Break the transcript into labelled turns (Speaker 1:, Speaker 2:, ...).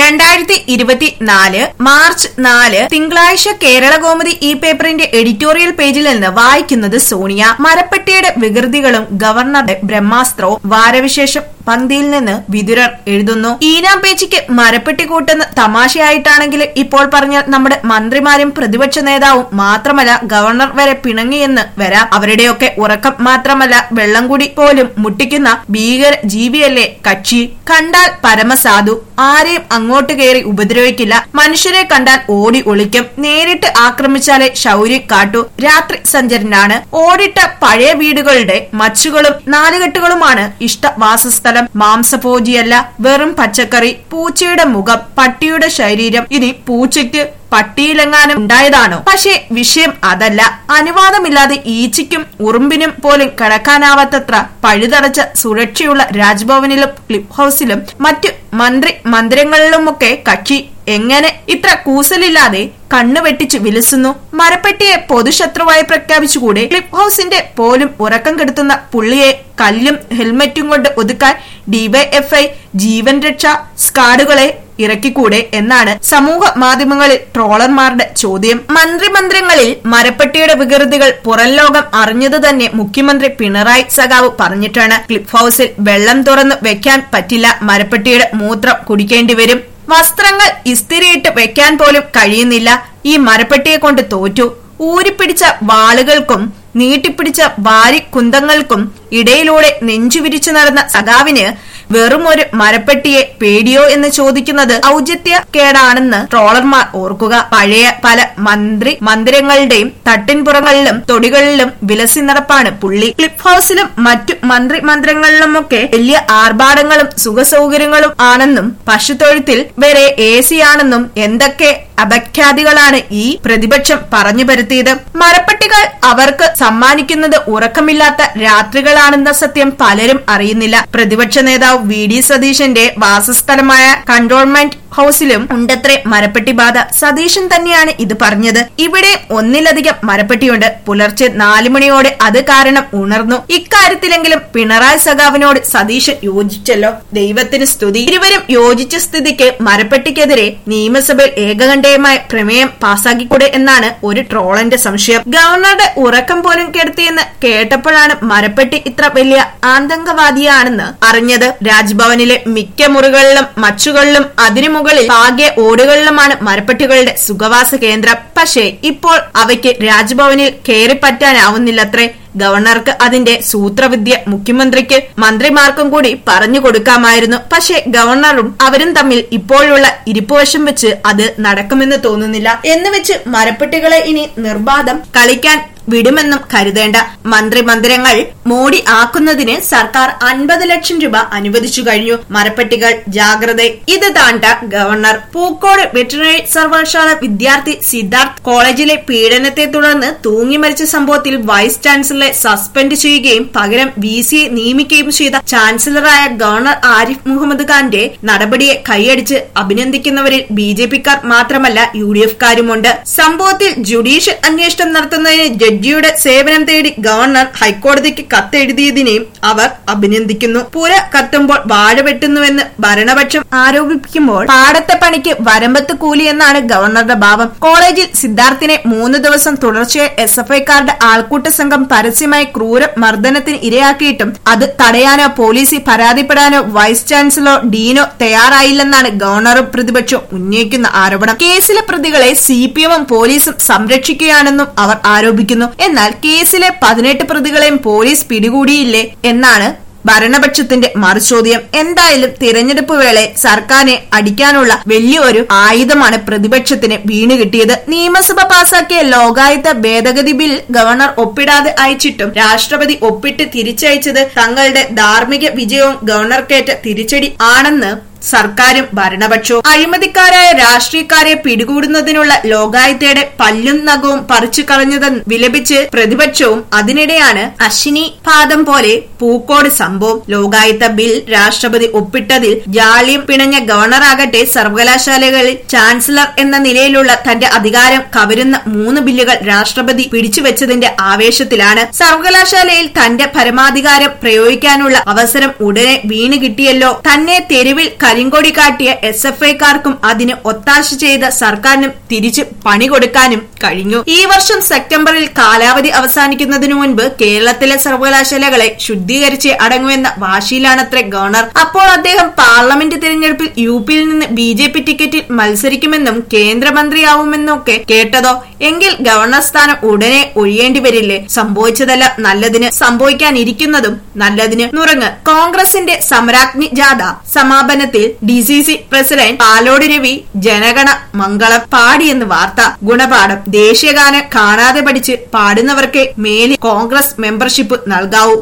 Speaker 1: രണ്ടായിരത്തി ഇരുപത്തിനാല് മാർച്ച് നാല് തിങ്കളാഴ്ച കേരള കോമതി ഈ പേപ്പറിന്റെ എഡിറ്റോറിയൽ പേജിൽ നിന്ന് വായിക്കുന്നത് സോണിയ മരപ്പെട്ടിയുടെ വികൃതികളും ഗവർണറുടെ ബ്രഹ്മാസ്ത്രവും വാരവിശേഷം പന്തിയിൽ നിന്ന് വിതുരർ എഴുതുന്നു ഈനാം പേച്ചിക്ക് മരപ്പെട്ടി കൂട്ടുന്ന തമാശയായിട്ടാണെങ്കിലും ഇപ്പോൾ പറഞ്ഞാൽ നമ്മുടെ മന്ത്രിമാരും പ്രതിപക്ഷ നേതാവും മാത്രമല്ല ഗവർണർ വരെ പിണങ്ങിയെന്ന് വരാം അവരുടെയൊക്കെ ഉറക്കം മാത്രമല്ല വെള്ളം കൂടി പോലും മുട്ടിക്കുന്ന ഭീകര ജീവിയല്ലേ കക്ഷി കണ്ടാൽ പരമസാധു ആരെയും അങ്ങോട്ട് കയറി ഉപദ്രവിക്കില്ല മനുഷ്യരെ കണ്ടാൽ ഓടി ഒളിക്കും നേരിട്ട് ആക്രമിച്ചാലേ ശൗര്യം കാട്ടു രാത്രി സഞ്ചരനാണ് ഓടിട്ട പഴയ വീടുകളുടെ മച്ചുകളും നാലുകെട്ടുകളുമാണ് ഇഷ്ട വാസസ്ഥലം മാംസഭോജിയല്ല വെറും പച്ചക്കറി പൂച്ചയുടെ മുഖം പട്ടിയുടെ ശരീരം ഇനി പൂച്ചയ്ക്ക് പട്ടിയിലെങ്ങാനും ഉണ്ടായതാണോ പക്ഷേ വിഷയം അതല്ല അനുവാദമില്ലാതെ ഈച്ചയ്ക്കും ഉറുമ്പിനും പോലും കടക്കാനാവാത്തത്ര പഴുതടച്ച സുരക്ഷയുള്ള രാജ്ഭവനിലും ക്ലിപ്പ് ഹൌസിലും മറ്റു മന്ത്രി മന്ദിരങ്ങളിലുമൊക്കെ കക്ഷി എങ്ങനെ ഇത്ര കൂസലില്ലാതെ കണ്ണു വെട്ടിച്ച് വിലസുന്നു മരപ്പെട്ടിയെ പൊതുശത്രുവായി പ്രഖ്യാപിച്ചുകൂടെ ക്ലിപ്പ് ഹൌസിന്റെ പോലും ഉറക്കം കെടുത്തുന്ന പുള്ളിയെ കല്ലും ഹെൽമറ്റും കൊണ്ട് ഒതുക്കാൻ ഡിവൈഎഫ്ഐ ജീവൻ രക്ഷാ സ്കാഡുകളെ ഇറക്കിക്കൂടെ എന്നാണ് സമൂഹ മാധ്യമങ്ങളിൽ ട്രോളർമാരുടെ ചോദ്യം മന്ത്രിമന്ദിരങ്ങളിൽ മരപ്പെട്ടിയുടെ വികൃതികൾ പുറം ലോകം അറിഞ്ഞത് തന്നെ മുഖ്യമന്ത്രി പിണറായി സഖാവ് പറഞ്ഞിട്ടാണ് ക്ലിപ്പ് ഹൌസിൽ വെള്ളം തുറന്നു വെക്കാൻ പറ്റില്ല മരപ്പെട്ടിയുടെ മൂത്രം കുടിക്കേണ്ടി വരും വസ്ത്രങ്ങൾ ഇസ്തിരിയിട്ട് വെക്കാൻ പോലും കഴിയുന്നില്ല ഈ മരപ്പെട്ടിയെ കൊണ്ട് തോറ്റു ഊരിപ്പിടിച്ച വാളുകൾക്കും നീട്ടിപ്പിടിച്ച വാരി കുന്തങ്ങൾക്കും ഇടയിലൂടെ നെഞ്ചുവിരിച്ചു നടന്ന സഖാവിന് വെറും ഒരു മരപ്പെട്ടിയെ പേടിയോ എന്ന് ചോദിക്കുന്നത് ഔചിത്യ കേടാണെന്ന് ട്രോളർമാർ ഓർക്കുക പഴയ പല മന്ത്രി മന്ദിരങ്ങളുടെയും തട്ടിൻപുറങ്ങളിലും തൊടികളിലും വിലസി നടപ്പാണ് പുള്ളി ക്ലിപ്പ് ഹൌസിലും മറ്റു മന്ത്രി മന്ദിരങ്ങളിലുമൊക്കെ വലിയ ആർഭാടങ്ങളും സുഖസൗകര്യങ്ങളും ആണെന്നും പശുത്തൊഴുത്തിൽ വരെ എ സി ആണെന്നും എന്തൊക്കെ അപഖ്യാതികളാണ് ഈ പ്രതിപക്ഷം പറഞ്ഞു പരത്തിയത് മരപ്പെട്ടികൾ അവർക്ക് സമ്മാനിക്കുന്നത് ഉറക്കമില്ലാത്ത രാത്രികളാണെന്ന സത്യം പലരും അറിയുന്നില്ല പ്രതിപക്ഷ നേതാവ് വി ഡി സതീശന്റെ വാസസ്ഥലമായ കൺട്രോൾമെന്റ് ഹൌസിലും ഉണ്ടത്രേ മരപ്പെട്ടി ബാധ സതീശൻ തന്നെയാണ് ഇത് പറഞ്ഞത് ഇവിടെ ഒന്നിലധികം മരപ്പെട്ടിയുണ്ട് പുലർച്ചെ നാലു മണിയോടെ അത് കാരണം ഉണർന്നു ഇക്കാര്യത്തിലെങ്കിലും പിണറായി സഖാവിനോട് സതീശൻ യോജിച്ചല്ലോ ദൈവത്തിന് സ്തുതി ഇരുവരും യോജിച്ച സ്ഥിതിക്ക് മരപ്പെട്ടിക്കെതിരെ നിയമസഭയിൽ ഏകകണ്ഠേയമായ പ്രമേയം പാസാക്കിക്കൂടെ എന്നാണ് ഒരു ട്രോളന്റെ സംശയം ഗവർണറുടെ ഉറക്കം പോലും കെടുത്തിയെന്ന് കേട്ടപ്പോഴാണ് മരപ്പെട്ടി ഇത്ര വലിയ ആതങ്കവാദിയാണെന്ന് അറിഞ്ഞത് രാജ്ഭവനിലെ മിക്ക മുറികളിലും മച്ചുകളിലും അതിനു മുകളിൽ പാകിയ ഓടുകളിലുമാണ് മരപ്പെട്ടികളുടെ സുഖവാസ കേന്ദ്രം പക്ഷേ ഇപ്പോൾ അവയ്ക്ക് രാജ്ഭവനിൽ കയറിപ്പറ്റാനാവുന്നില്ലത്രേ ഗവർണർക്ക് അതിന്റെ സൂത്രവിദ്യ മുഖ്യമന്ത്രിക്ക് മന്ത്രിമാർക്കും കൂടി പറഞ്ഞു കൊടുക്കാമായിരുന്നു പക്ഷേ ഗവർണറും അവരും തമ്മിൽ ഇപ്പോഴുള്ള ഇരിപ്പുവശം വെച്ച് അത് നടക്കുമെന്ന് തോന്നുന്നില്ല എന്ന് വെച്ച് മരപ്പെട്ടികളെ ഇനി നിർബാധം കളിക്കാൻ വിടുമെന്നും കരുതേണ്ട മന്ത്രി മന്ദിരങ്ങൾ മോടി ആക്കുന്നതിന് സർക്കാർ അൻപത് ലക്ഷം രൂപ അനുവദിച്ചു കഴിഞ്ഞു മരപ്പെട്ടികൾ ജാഗ്രത ഇത് താണ്ട ഗവർണർ പൂക്കോട് വെറ്ററിനറി സർവകലാശാല വിദ്യാർത്ഥി സിദ്ധാർത്ഥ് കോളേജിലെ പീഡനത്തെ തുടർന്ന് തൂങ്ങി മരിച്ച സംഭവത്തിൽ വൈസ് ചാൻസലറെ സസ്പെൻഡ് ചെയ്യുകയും പകരം വി സിയെ നിയമിക്കുകയും ചെയ്ത ചാൻസലറായ ഗവർണർ ആരിഫ് മുഹമ്മദ് ഖാന്റെ നടപടിയെ കൈയടിച്ച് അഭിനന്ദിക്കുന്നവരിൽ ബി ജെ പിക്കാർ മാത്രമല്ല യു ഡി എഫ്കാരുമുണ്ട് സംഭവത്തിൽ ജുഡീഷ്യൽ അന്വേഷണം നടത്തുന്നതിന് ജഡ്ജിയുടെ സേവനം തേടി ഗവർണർ ഹൈക്കോടതിക്ക് കത്തെഴുതിയതിനെയും അവർ അഭിനന്ദിക്കുന്നു പുര കത്തുമ്പോൾ വാഴ വെട്ടുന്നുവെന്ന് ഭരണപക്ഷം ആരോപിക്കുമ്പോൾ പാടത്തെ പണിക്ക് വരമ്പത്ത് കൂലി എന്നാണ് ഗവർണറുടെ ഭാവം കോളേജിൽ സിദ്ധാർത്ഥിനെ മൂന്ന് ദിവസം തുടർച്ചയായി എസ് എഫ് ഐക്കാരുടെ ആൾക്കൂട്ട സംഘം പരസ്യമായി ക്രൂര മർദ്ദനത്തിന് ഇരയാക്കിയിട്ടും അത് തടയാനോ പോലീസിൽ പരാതിപ്പെടാനോ വൈസ് ചാൻസലർ ഡീനോ തയ്യാറായില്ലെന്നാണ് ഗവർണറും പ്രതിപക്ഷവും ഉന്നയിക്കുന്ന ആരോപണം കേസിലെ പ്രതികളെ സി പി എമ്മും പോലീസും സംരക്ഷിക്കുകയാണെന്നും അവർ ആരോപിക്കുന്നു എന്നാൽ കേസിലെ പതിനെട്ട് പ്രതികളെയും പോലീസ് പിടികൂടിയില്ലേ എന്നാണ് ഭരണപക്ഷത്തിന്റെ മറുചോദ്യം എന്തായാലും തിരഞ്ഞെടുപ്പ് വേളയിൽ സർക്കാരിനെ അടിക്കാനുള്ള വലിയൊരു ആയുധമാണ് പ്രതിപക്ഷത്തിന് വീണ് കിട്ടിയത് നിയമസഭ പാസാക്കിയ ലോകായുധ ഭേദഗതി ബിൽ ഗവർണർ ഒപ്പിടാതെ അയച്ചിട്ടും രാഷ്ട്രപതി ഒപ്പിട്ട് തിരിച്ചയച്ചത് തങ്ങളുടെ ധാർമ്മിക വിജയവും ഗവർണർക്കേറ്റ തിരിച്ചടി ആണെന്ന് സർക്കാരും ഭരണപക്ഷവും അഴിമതിക്കാരായ രാഷ്ട്രീയക്കാരെ പിടികൂടുന്നതിനുള്ള ലോകായുധയുടെ പല്ലും നഖവും പറിച്ചു കളഞ്ഞതെന്ന് വിലപിച്ച് പ്രതിപക്ഷവും അതിനിടെയാണ് അശ്വിനി പാദം പോലെ പൂക്കോട് സംഭവം ലോകായുധ ബിൽ രാഷ്ട്രപതി ഒപ്പിട്ടതിൽ ജാള്യം പിണഞ്ഞ ഗവർണറാകട്ടെ സർവകലാശാലകളിൽ ചാൻസലർ എന്ന നിലയിലുള്ള തന്റെ അധികാരം കവരുന്ന മൂന്ന് ബില്ലുകൾ രാഷ്ട്രപതി പിടിച്ചുവെച്ചതിന്റെ ആവേശത്തിലാണ് സർവകലാശാലയിൽ തന്റെ പരമാധികാരം പ്രയോഗിക്കാനുള്ള അവസരം ഉടനെ വീണ് കിട്ടിയല്ലോ തന്നെ തെരുവിൽ കരിങ്കൊടി കാട്ടിയ എസ് എഫ് ഐക്കാർക്കും അതിന് ഒത്താശ ചെയ്ത സർക്കാരിനും തിരിച്ച് പണി കൊടുക്കാനും കഴിഞ്ഞു ഈ വർഷം സെപ്റ്റംബറിൽ കാലാവധി അവസാനിക്കുന്നതിനു മുൻപ് കേരളത്തിലെ സർവകലാശാലകളെ ശുദ്ധീകരിച്ച് അടങ്ങുമെന്ന വാശിയിലാണത്രേ ഗവർണർ അപ്പോൾ അദ്ദേഹം പാർലമെന്റ് തിരഞ്ഞെടുപ്പിൽ യു പിയിൽ നിന്ന് ബി ജെ പി ടിക്കറ്റിൽ മത്സരിക്കുമെന്നും കേന്ദ്രമന്ത്രിയാവുമെന്നൊക്കെ കേട്ടതോ എങ്കിൽ ഗവർണർ സ്ഥാനം ഉടനെ ഒഴിയേണ്ടി വരില്ലേ സംഭവിച്ചതല്ല നല്ലതിന് സംഭവിക്കാനിരിക്കുന്നതും നല്ലതിന് നുറങ്ങ് കോൺഗ്രസിന്റെ സമരാഗ്നി ജാഥ സമാപനത്തിൽ D C C president Palode Ravi ജനഗണ മംഗളം പാടിയെന്ന് വാർത്ത ഗുണപാഠം ദേശീയഗാനം കാണാതെ പഠിച്ച് പാടുന്നവർക്ക് മേലിൽ കോൺഗ്രസ് മെമ്പർഷിപ്പ് നൽകാവൂ